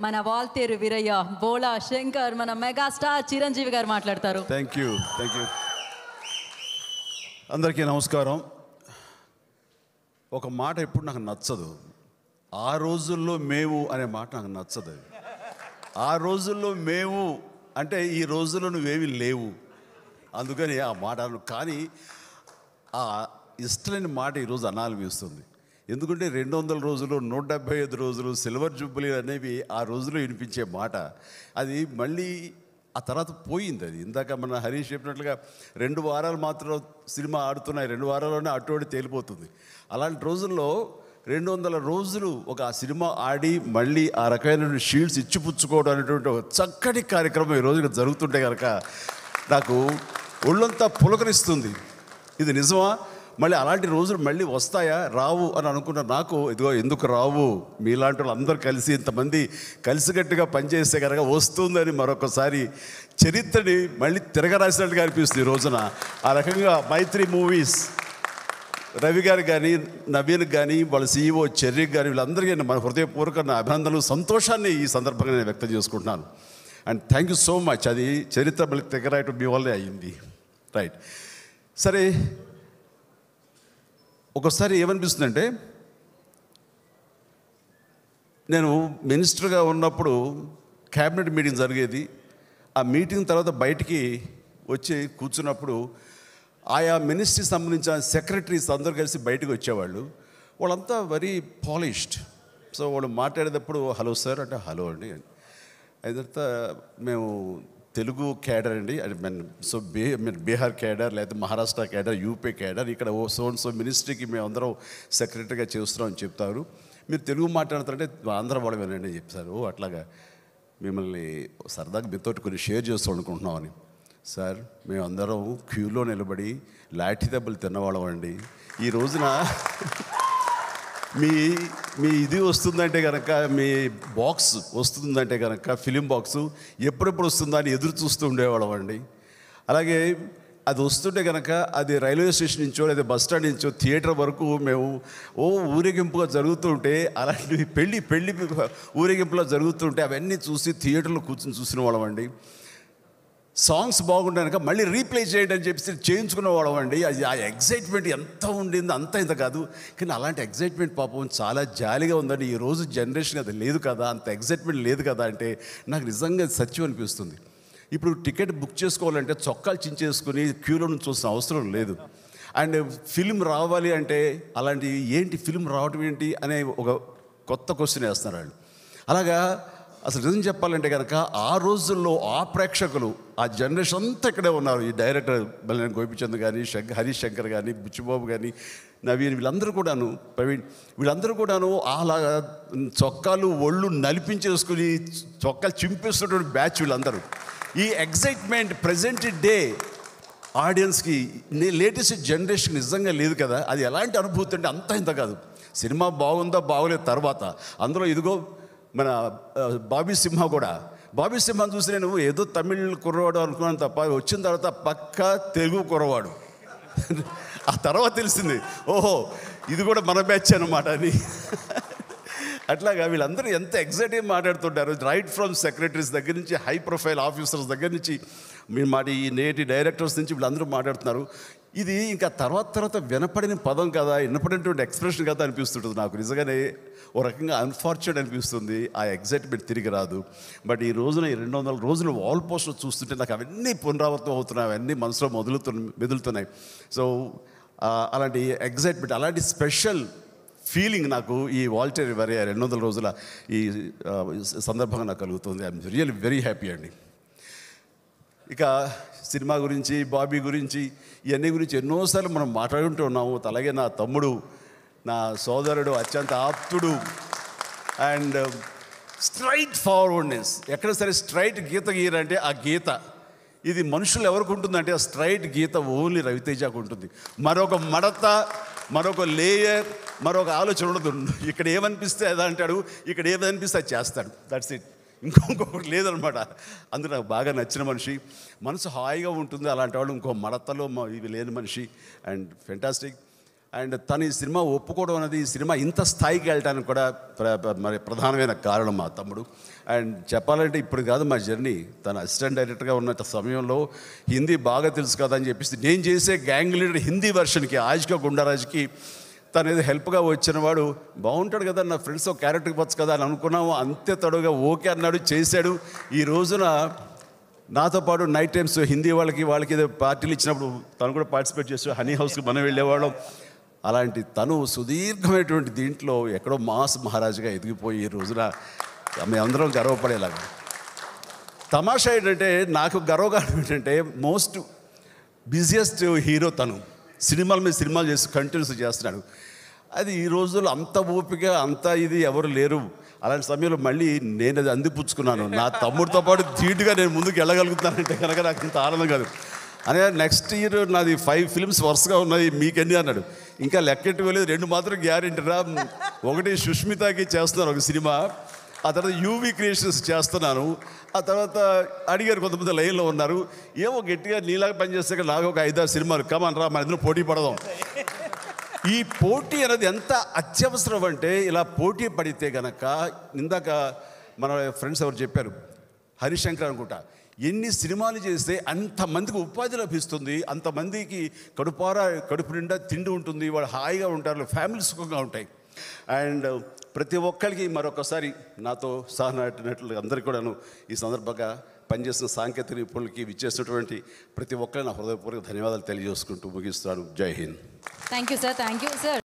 మన వాల్తేరు వీరయ్య బోళా శంకర్ మన మెగాస్టార్ చిరంజీవి గారు మాట్లాడతారు థ్యాంక్ యూ థ్యాంక్ యూ అందరికీ నమస్కారం ఒక మాట ఎప్పుడు నాకు నచ్చదు ఆ రోజుల్లో మేము అనే మాట నాకు నచ్చదు అది. ఆ రోజుల్లో మేము అంటే ఈ రోజుల్లో నువ్వేమి లేవు అందుకని ఆ మాట అను కానీ ఆ ఇష్టలేని మాట ఈరోజు అనాలనిపిస్తుంది ఎందుకంటే రెండు వందల రోజులు నూట డెబ్బై ఐదు రోజులు సిల్వర్ జూబ్లీ అనేవి ఆ రోజులో వినిపించే మాట అది మళ్ళీ ఆ తర్వాత పోయింది అది ఇందాక మన హరీష్ చెప్పినట్లుగా రెండు వారాలు మాత్రం సినిమా ఆడుతున్నాయి రెండు వారాల్లోనే అటు తేలిపోతుంది అలాంటి రోజుల్లో రెండు వందల రోజులు ఒక ఆ సినిమా ఆడి మళ్ళీ ఆ రకమైన షీల్డ్స్ ఇచ్చిపుచ్చుకోవడం అనేటువంటి ఒక చక్కటి కార్యక్రమం ఈ రోజున జరుగుతుంటే కనుక నాకు ఒళ్ళంతా పులకరిస్తుంది ఇది నిజమా మళ్ళీ అలాంటి రోజులు మళ్ళీ వస్తాయా రావు అని అనుకున్న నాకు ఇదిగో ఎందుకు రావు మీలాంటి వాళ్ళు అందరూ కలిసి ఇంతమంది కలిసికట్టుగా పనిచేస్తే కనుక వస్తుందని మరొకసారి చరిత్రని మళ్ళీ తిరగరాసినట్టుగా అనిపిస్తుంది ఈ రోజున ఆ రకంగా మైత్రి మూవీస్ రవి గారు కానీ నవీన్ కానీ వాళ్ళ సీఈఓ చెర్రీకి కానీ వీళ్ళందరికీ నేను మన హృదయపూర్వక నా అభినందనలు సంతోషాన్ని ఈ సందర్భంగా నేను వ్యక్తం చేసుకుంటున్నాను and thank you so much అది చరిత్ర మళ్ళీ తెగరాయటం మీ వల్లే అయ్యింది రైట్ సరే ఒకసారి ఏమనిపిస్తుందంటే నేను మినిస్టర్గా ఉన్నప్పుడు క్యాబినెట్ మీటింగ్ జరిగేది ఆ మీటింగ్ తర్వాత బయటికి వచ్చి కూర్చున్నప్పుడు ఆయా మినిస్ట్రీ సంబంధించిన సెక్రటరీస్ అందరూ కలిసి బయటకు వచ్చేవాళ్ళు వాళ్ళంతా వెరీ పాలిష్డ్ సో వాళ్ళు మాట్లాడేటప్పుడు హలో సార్ అంటే హలో అండి అయిన తర్వాత మేము తెలుగు క్యాడర్ అండి అది మన so B mean Bihar cadre లేదా మహారాష్ట్ర క్యాడర్ యూపీ క్యాడర్ ఇక్కడ ఓ సోన్ సో మినిస్ట్రీకి మేము అందరం సెక్రటరీగా చేస్తున్నాం అని చెప్తారు మీరు తెలుగు మాట్లాడుతారంటే ఆంధ్ర వాళ్ళు వినండి అని చెప్తారు ఓ అట్లాగా మిమ్మల్ని సరదాగా మీతో కొన్ని షేర్ చేస్తూ అనుకుంటున్నామని సార్ మేమందరం క్యూలో నిలబడి లాఠీ దెబ్బలు తిన్నవాళ్ళం అండి ఈ రోజున మీ మీ ఇది వస్తుందంటే కనుక మీ బాక్స్ వస్తుందంటే కనుక ఫిలిం బాక్స్ ఎప్పుడెప్పుడు వస్తుందా అని ఎదురు చూస్తూ ఉండేవాళ్ళం అండి అలాగే అది వస్తుంటే కనుక అది రైల్వే స్టేషన్ నుంచో లేదా బస్ స్టాండ్ నుంచో థియేటర్ వరకు మేము ఓ ఊరేగింపుగా జరుగుతుంటే అలాంటివి పెళ్ళి పెళ్ళి ఊరేగింపులో జరుగుతుంటే అవన్నీ చూసి థియేటర్లో కూర్చొని చూసిన వాళ్ళం అండి సాంగ్స్ బాగుంటాయి మళ్ళీ రీప్లే చేయండి అని చెప్పి చేయించుకునే వాళ్ళం అండి అది ఆ ఎగ్జైట్మెంట్ ఎంత ఉండింది అంత ఇంత కాదు కానీ అలాంటి ఎగ్జైట్మెంట్ పాపం చాలా జాలీగా ఉందండి ఈ రోజు జనరేషన్ అది లేదు కదా అంత ఎగ్జైట్మెంట్ లేదు కదా అంటే నాకు నిజంగా సత్యం అనిపిస్తుంది ఇప్పుడు టికెట్ బుక్ చేసుకోవాలంటే చొక్కాలు చించేసుకుని క్యూలో నుంచి చూసిన అవసరం లేదు అండ్ ఫిలిం రావాలి అంటే అలాంటి ఏంటి ఫిలిం రావటం ఏంటి అనే ఒక కొత్త క్వశ్చన్ వేస్తున్నారు వాళ్ళు అలాగా అసలు నిజం చెప్పాలంటే కనుక ఆ రోజుల్లో ఆ ప్రేక్షకులు ఆ జనరేషన్ అంతా ఇక్కడే ఉన్నారు ఈ డైరెక్టర్ బల్లెన్ గోపిచంద్ కానీ శంకర్ హరీష్ శంకర్ కానీ బుచ్చిబాబు కానీ నవీన్ వీళ్ళందరూ కూడాను ప్రవీణ్ వీళ్ళందరూ కూడాను అలా చొక్కాలు ఒళ్ళు నలిపించేసుకుని చొక్కాలు చింపేస్తున్నటువంటి బ్యాచ్ వీళ్ళందరూ ఈ ఎగ్జైట్మెంట్ ప్రజెంట్ డే ఆడియన్స్కి లేటెస్ట్ జనరేషన్ నిజంగా లేదు కదా అది ఎలాంటి అనుభూతి అంటే అంత ఇంత కాదు సినిమా బాగుందా బాగోలేదు తర్వాత అందులో ఇదిగో మన ఆ, బాబీ సింహ కూడా బాబీ సింహను చూసి నేను ఏదో తమిళ్ కుర్రవాడు అనుకున్నాను తప్ప వచ్చిన తర్వాత పక్కా తెలుగు కుర్రవాడు ఆ తర్వాత తెలిసింది ఓహో ఇది కూడా మన బ్యాచ్ అనమాట అని అట్లాగా వీళ్ళందరూ ఎంత ఎగ్జైటింగ్ మాట్లాడుతుంటారు రైట్ ఫ్రమ్ సెక్రటరీస్ దగ్గర నుంచి హై ప్రొఫైల్ ఆఫీసర్స్ దగ్గర నుంచి మీ మాట ఈ నేటి డైరెక్టర్స్ నుంచి వీళ్ళందరూ మాట్లాడుతున్నారు ఇది ఇంకా తర్వాత తర్వాత వినపడిన పదం కదా వినపడినటువంటి ఎక్స్ప్రెషన్ కదా అనిపిస్తుంటుంది నాకు నిజంగానే ఓ రకంగా అన్ఫార్చునేట్ అనిపిస్తుంది ఆ ఎగ్జైట్మెంట్ తిరిగి రాదు బట్ ఈ రోజున ఈ రెండు వందల రోజులు వాల్ పోస్టర్ చూస్తుంటే నాకు అవన్నీ పునరావృతం అవుతున్నాయి అవన్నీ మనసులో మొదలుతు మెదులుతున్నాయి సో అలాంటి ఎగ్జైట్మెంట్ అలాంటి స్పెషల్ ఫీలింగ్ నాకు ఈ వాల్టర్ వరే రెండు వందల రోజుల ఈ ఆ, సందర్భంగా నాకు కలుగుతుంది ఐఎమ్ రియల్ వెరీ హ్యాపీ అండి ఇక సినిమా గురించి బాబీ గురించి ఇవన్నీ గురించి ఎన్నోసార్లు మనం మాట్లాడుకుంటూ ఉన్నాము అలాగే నా తమ్ముడు నా సోదరుడు అత్యంత ఆప్తుడు అండ్ స్ట్రైట్ ఫార్వర్డ్నెస్ ఎక్కడ సరే స్ట్రైట్ గీత గీరంటే ఆ గీత ఇది మనుషులు ఎవరికి ఉంటుందంటే ఆ స్ట్రైట్ గీత ఓన్లీ రవితేజకు ఉంటుంది మరొక మడత మరొక లేయర్ మరొక ఆలోచన ఉండదు ఇక్కడ ఏమనిపిస్తే అది అంటాడు ఇక్కడ ఏమనిపిస్తే అది చేస్తాడు దట్స్ ఇట్ ఇంకొకటి లేదనమాట అందులో నాకు బాగా నచ్చిన మనిషి మనసు హాయిగా ఉంటుంది అలాంటి వాళ్ళు ఇంకో మడతలో మ- ఇవి లేని మనిషి అండ్ ఫెంటాస్టిక్ అండ్ తను ఈ సినిమా ఒప్పుకోవడం అనేది ఈ సినిమా ఇంత స్థాయికి వెళ్ళడానికి కూడా ప్ర- ప్ర- మరి ప్రధానమైన కారణం మా తమ్ముడు అండ్ చెప్పాలంటే ఇప్పుడు కాదు మా జర్నీ తన అసిస్టెంట్ డైరెక్టర్గా ఉన్న సమయంలో హిందీ బాగా తెలుసు కదా అని చెప్పేసి నేను చేసే గ్యాంగ్ లీడర్ హిందీ వెర్షన్కి ఆజ్కా గుండారాజ్కి తను ఏదో హెల్ప్గా వచ్చిన వాడు బాగుంటాడు కదా నా ఫ్రెండ్స్ ఒక క్యారెక్టర్ ఇవ్వచ్చు కదా అని అనుకున్నాము అంతే తడుగా ఓకే అన్నాడు చేశాడు ఈ రోజున నాతో పాటు నైట్ టైమ్స్ హిందీ వాళ్ళకి వాళ్ళకి ఏదో పార్టీలు ఇచ్చినప్పుడు తను కూడా పార్టిసిపేట్ చేస్తూ హనీ హౌస్కి మనం వెళ్ళేవాళ్ళం అలాంటి తను సుదీర్ఘమైనటువంటి దీంట్లో ఎక్కడో మాస్ మహారాజుగా ఎదిగిపోయి ఈ రోజున మేమందరం గర్వపడేలాగా తమాషా ఏంటంటే నాకు గర్వకారణం ఏంటంటే మోస్ట్ బిజియెస్ట్ హీరో తను సినిమాల మీద సినిమాలు చేసి కంటిన్యూస్ చేస్తున్నాడు అది ఈ రోజుల్లో అంత ఓపిక అంత ఇది ఎవరు లేరు అలాంటి సమయంలో మళ్ళీ నేను అది అందిపుచ్చుకున్నాను నా తమ్ముడితో పాటు ధీటుగా నేను ముందుకు వెళ్ళగలుగుతానంటే కనుక నాకు అంత ఆనందం కాదు అనే నెక్స్ట్ ఇయర్ నాది ఫైవ్ ఫిల్మ్స్ వరుసగా ఉన్నాయి మీకెన్ని అన్నాడు ఇంకా లెక్కెట్టి వెళ్ళేది రెండు మాత్రం గ్యారెంటీ రా ఒకటి సుష్మితకి చేస్తున్నాను ఒక సినిమా ఆ తర్వాత యూవి క్రియేషన్స్ చేస్తున్నాను ఆ తర్వాత అడిగారు కొంతమంది లైన్లో ఉన్నారు ఏమో గట్టిగా నీలాగా పనిచేస్తే కదా నాకు ఒక ఐదారు సినిమాలు కమాన్ రా మన ఇద్దరు పోటీ పడదాం ఈ పోటీ అనేది ఎంత అత్యవసరం అంటే ఇలా పోటీ పడితే గనక ఇందాక మన ఫ్రెండ్స్ ఎవరు చెప్పారు హరిశంకర్ అనుకుంటా ఎన్ని సినిమాలు చేస్తే అంతమందికి ఉపాధి లభిస్తుంది అంతమందికి కడుపారా కడుపు నిండా తిండి ఉంటుంది వాళ్ళు హాయిగా ఉంటారు ఫ్యామిలీ సుఖంగా ఉంటాయి అండ్ ప్రతి ఒక్కరికి మరొకసారి నాతో సహనటినట్లు అందరికీ కూడాను ఈ సందర్భంగా పనిచేసిన సాంకేతిక నిపుణులకి విచ్చేసినటువంటి ప్రతి ఒక్కరిని నా హృదయపూర్వక ధన్యవాదాలు తెలియజేసుకుంటూ ముగిస్తాను Jai Hind thank you sir thank you sir